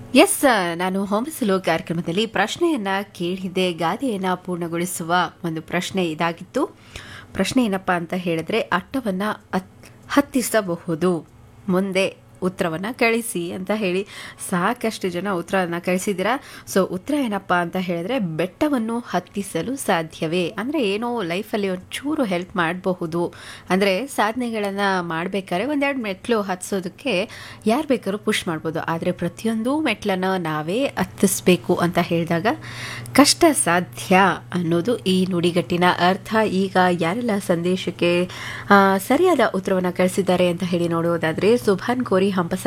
S ನಾನು ಹೊಂಬಿಸಲು ಕಾರ್ಯಕ್ರಮದಲ್ಲಿ ಪ್ರಶ್ನೆಯನ್ನ ಕೇಳಿದ್ದೆ ಗಾದೆಯನ್ನ ಪೂರ್ಣಗೊಳಿಸುವ ಒಂದು ಪ್ರಶ್ನೆ ಇದಾಗಿತ್ತು ಪ್ರಶ್ನೆ ಏನಪ್ಪಾ ಅಂತ ಹೇಳಿದ್ರೆ ಅಟ್ಟವನ್ನ ಹತ್- ಹತ್ತಿಸಬಹುದು ಮುಂದೆ ಉತ್ತರವನ್ನ ಕಳಿಸಿ ಅಂತ ಹೇಳಿ ಸಾಕಷ್ಟು ಜನ ಉತ್ತರವನ್ನ ಕಳಿಸಿದ್ದೀರಾ ಸೊ ಉತ್ತರ ಏನಪ್ಪಾ ಅಂತ ಹೇಳಿದ್ರೆ ಬೆಟ್ಟವನ್ನು ಹತ್ತಿಸಲು ಸಾಧ್ಯವೇ ಅಂದರೆ ಏನೋ ಲೈಫಲ್ಲಿ ಒಂಚೂರು ಹೆಲ್ಪ್ ಮಾಡಬಹುದು ಅಂದರೆ ಸಾಧನೆಗಳನ್ನು ಮಾಡಬೇಕಾದ್ರೆ ಒಂದೆರಡು ಮೆಟ್ಲು ಹತ್ಸೋದಕ್ಕೆ ಯಾರು ಬೇಕಾದ್ರೂ ಪುಷ್ ಮಾಡ್ಬೋದು ಆದರೆ ಪ್ರತಿಯೊಂದು ಮೆಟ್ಲನ್ನು ನಾವೇ ಹತ್ತಿಸ್ಬೇಕು ಅಂತ ಹೇಳಿದಾಗ ಕಷ್ಟ ಸಾಧ್ಯ ಅನ್ನೋದು ಈ ನುಡಿಗಟ್ಟಿನ ಅರ್ಥ ಈಗ ಯಾರೆಲ್ಲ ಸಂದೇಶಕ್ಕೆ ಆ, ಸರಿಯಾದ ಉತ್ತರವನ್ನು ಕಳಿಸಿದ್ದಾರೆ ಅಂತ ಹೇಳಿ ನೋಡುವುದಾದ್ರೆ ಸುಭಾನ್ ಕೋರಿ ಹಂಪಸ